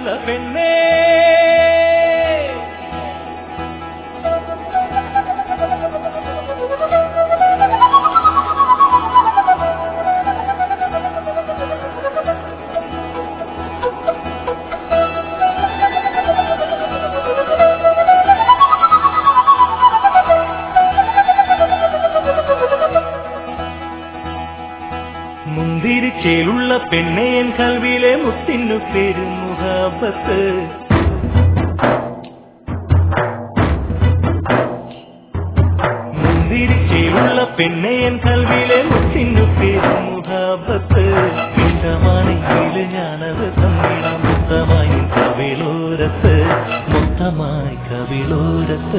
ചേലുള്ള പെണ്ണേ മുന്തിരി ചേലുള്ള പെണ്ണേ എൻ കൽവിലെ മുത്തിനു പേര് മുഹാബത്ത് മുന്തിരി ചേലുള്ള പെണ്ണേ എൻ കൽവിലെ മുത്തിനു പേര് മുഹാബത്ത് ഇഷ്ടമാണെങ്കിൽ ഞാനത് തന്നിടാം മൊത്തമായി കവിളോരത്ത് മൊത്തമായി കവിളോരത്ത്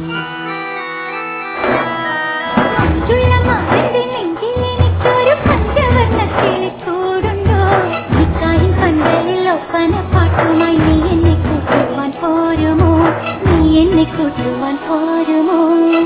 മഞ്ജുള മാറിന്റെ നെഞ്ചിൽ എനിക്കൊരു പഞ്ചവർണ്ണക്കിളി കൂടുണ്ടോ നിക്കാഹിൻ പന്തലിൽ ഒപ്പന പാട്ടുമായി നീ എന്നെ കൂട്ടുവാൻ പോരുമോ നീ എന്നെ കൂട്ടുവാൻ പോരുമോ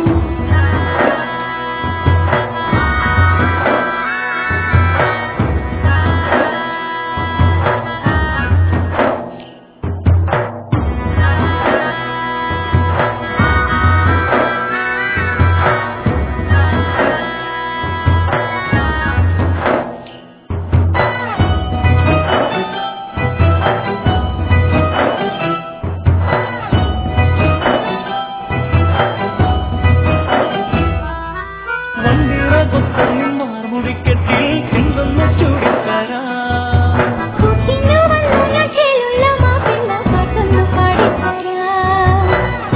വണ്ടിറകൊത്തന്നിൽ മാർമുടിക്കെട്ടിൽ ചെന്നൊന്ന് ചൂടിത്തരാം കൂട്ടിനു വന്നു ഞാൻ ചേലുള്ള മാപ്പിള്ള പാട്ടൊന്നു പാടിത്തരാം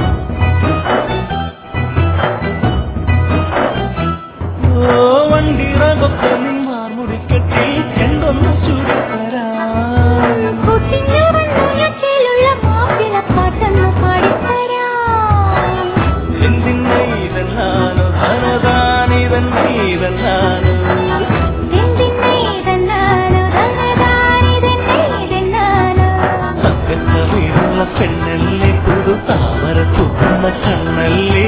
ഓ വണ്ടിറകൊത്തന്നിൽ മാർമുടിക്കെട്ടിൽ ചെന്നൊന്ന് ചൂടിത്തരാം കൂട്ടിനു വന്നു ഞാൻ ചേലുള്ള മാപ്പിള പാട്ടൊന്നു പാടിത്തരാം എന്തിന്നെ ഇതെന്നാനോ ധനദാനിതന്നെ ഇതെന്നാനോ എന്തിനേതെന്നാനോ ധനദാനിതെന്നേതെന്നാനോ തക്കത്തവിടുള്ള പെണ്ണല്ലേ പുതു താമര തുറന്ന കണ്ണല്ലേ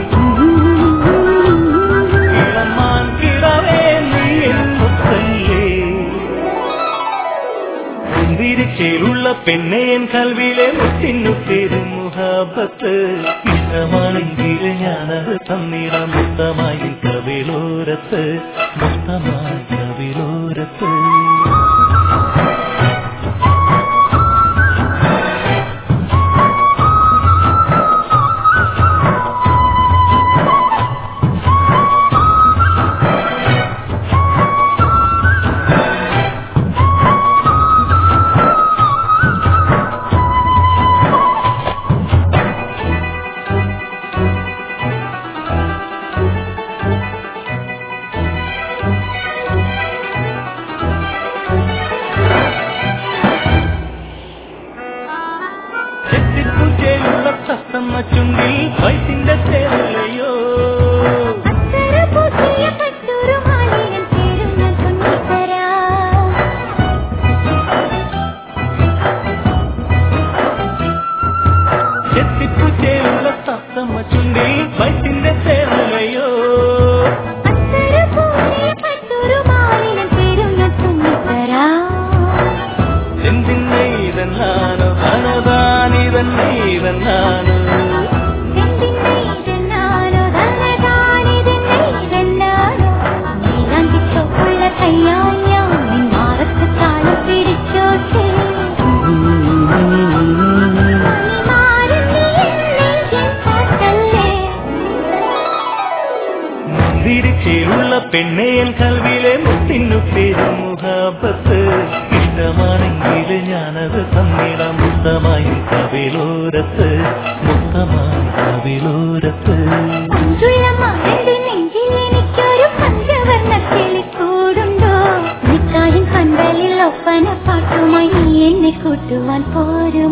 ഇളമാൻ കിടവേ നീ എന്നൊത്തല്ലേ മുന്തിരിച്ചേലുള്ള പെണ്ണെ എൻ കൽവിലെ മുത്തിനു പേര് മുഹാബത്ത് ഇഷ്ടമാണെങ്കിൽ ഞാനത് തന്നിടാം മൊത്തമായി കവിളോരത്ത് മൊത്തമായി കവിളോരത്ത് ചെത്തിപ്പൂച്ചയിലുള്ള തത്തമ്മ ചുണ്ടിൽ വയസ്സിന്റെ തേരലയോ അത്തര പൂത്തിയ പട്ടൂരു മാലിയൻ ചേരുന്ന തുന്നിത്തരാം ചെത്തിപ്പൂച്ചയിലുള്ള തത്തമ്മ ചുണ്ടിൽ വയസ്സിന്റെ തേരലയോ അത്തര പൂത്തിയ പട്ടൂരു മാലിയൻ ചേരുന്ന തുന്നിത്തരാം എന്തിന്നെ ഇതെന്നാനോ ധനദാനിതന്നെ ഇതെന്നാനോ എന്തിനേതെന്നാനോ ധനദാനിതെന്നേതെന്നാനോ നീലാണ്ടി ചൊവ്വുള്ള കയ്യാൽ ഞാൻ നിൻ മാറത്ത് താളം പിടിച്ചോട്ടെ മണിമാരൻ നീ എന്നെഞ്ചിൻ പാട്ടല്ലേ മുന്തിരിച്ചേലുള്ള പെണ്ണെ എൻ കൽവിലെ മുത്തിനു പേര് മുഹാബത്ത് ഇഷ്ടമാണെങ്കിൽ ഞാനത് തന്നിടാം മുത്തമായി കവിളോരത്ത് മുത്തമായി കവിളോരത്ത് മഞ്ജുള മാറിന്റെ നെഞ്ചിൽ എനിക്കൊരു പഞ്ചവർണ്ണക്കിളി കൂടുണ്ടോ നിക്കാഹിൻ പന്തലിൽ ഒപ്പന പാട്ടുമായി നീ എന്നെ കൂട്ടുവാൻ പോരും